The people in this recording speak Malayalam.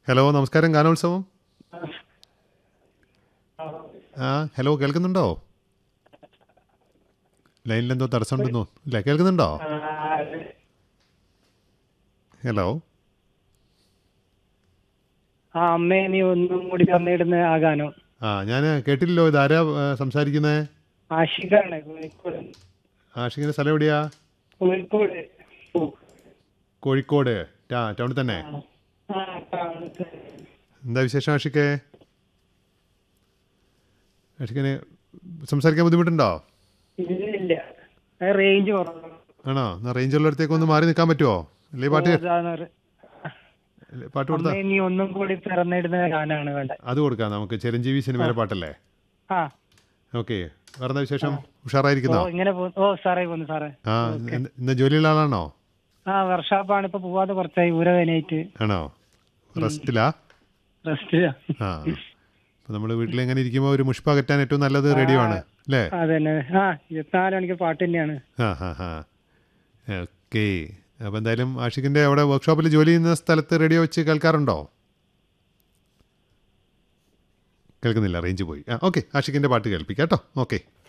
ഹലോ നമസ്കാരം ഗാനോത്സവം ആ ഹലോ കേൾക്കുന്നുണ്ടോ ലൈനിൽ എന്തോ തടസ്സമുണ്ടെന്നോ ഇല്ല കേൾക്കുന്നുണ്ടോ ഹലോ ആ അമ്മേ നീ ഒന്നും കൂടി തന്നിടുന്ന ആ ഗാനം ആ ഞാൻ കേട്ടില്ലല്ലോ ഇതാരാ ആ, സംസാരിക്കുന്നേ ആഷിഖാണ് കോഴിക്കോട് ആഷിങ്ങിൻ്റെ സ്ഥലം എവിടെയാ കോഴിക്കോട് ഓ. കോഴിക്കോട് ആ ടൗണിൽ തന്നെ ആ, കാണുന്നത്. എന്താ വിശേഷം ആഷിക്കേ ആഷിക്കിന് സംസാരിക്കാൻ ബുദ്ധിമുട്ടുണ്ടോ ഇല്ല ഇല്ല അത് റേഞ്ച് കുറവാണ് ആണോ എന്നാൽ റേഞ്ചുള്ളിടത്തേക്ക് ഒന്ന് മാറി നിൽക്കാൻ പറ്റുമോ അല്ലേ പാട്ട് ഓ, ഇതാണ് ഒരു- അല്ലേ പാട്ട് കൊടുത്താ അമ്മേ നീ ഒന്നും കൂടി പിറന്നിടുന്ന ഗാനാണ് വേണ്ട അത് കൊടുക്കാം നമുക്ക് ചിരഞ്ജീവി സിനിമയിലെ പാട്ടല്ലേ ആ ഓക്കെ വേറെ എന്താ വിശേഷം ഓ ഉഷാറായിരിക്കുന്നോ ഇങ്ങനെ പോ ഓ സാറേ പോന്നു സാറേ ആ ഇന്ന് ഇന്ന് ജോലിയുള്ള ആളാണോ ആ വർഷാപ്പാണ് ഇപ്പൊ പോവാതെ കുറച്ചായി ഊരവേനായിട്ട് ആണോ റെസ്റ്റിലാ റെസ്റ്റിലാ ആ അപ്പോൾ നമ്മൾ വീട്ടിൽ എങ്ങനെ ഇരിക്കുമ്പോൾ ഒരു മുഷ്പ അകറ്റാൻ ഏറ്റവും നല്ലത് റേഡിയോ ആണ് അല്ലേ അതന്നെ ആ ഇരുപത്തിനാല് മണിക്ക് പാട്ട് തന്നെയാണ് ആ ഹാ ഹാ ഓക്കെ അപ്പോൾ എന്തായാലും ആഷിഖിൻ്റെ അവിടെ വർക്ക്ഷോപ്പിൽ ജോലി ചെയ്യുന്ന സ്ഥലത്ത് റേഡിയോ വെച്ച് കേൾക്കാറുണ്ടോ കേൾക്കുന്നില്ല റേഞ്ച് പോയി ആ ഓക്കെ ആഷിഖിൻ്റെ പാട്ട് കേൾപ്പിക്കാം കേട്ടോ ഓക്കെ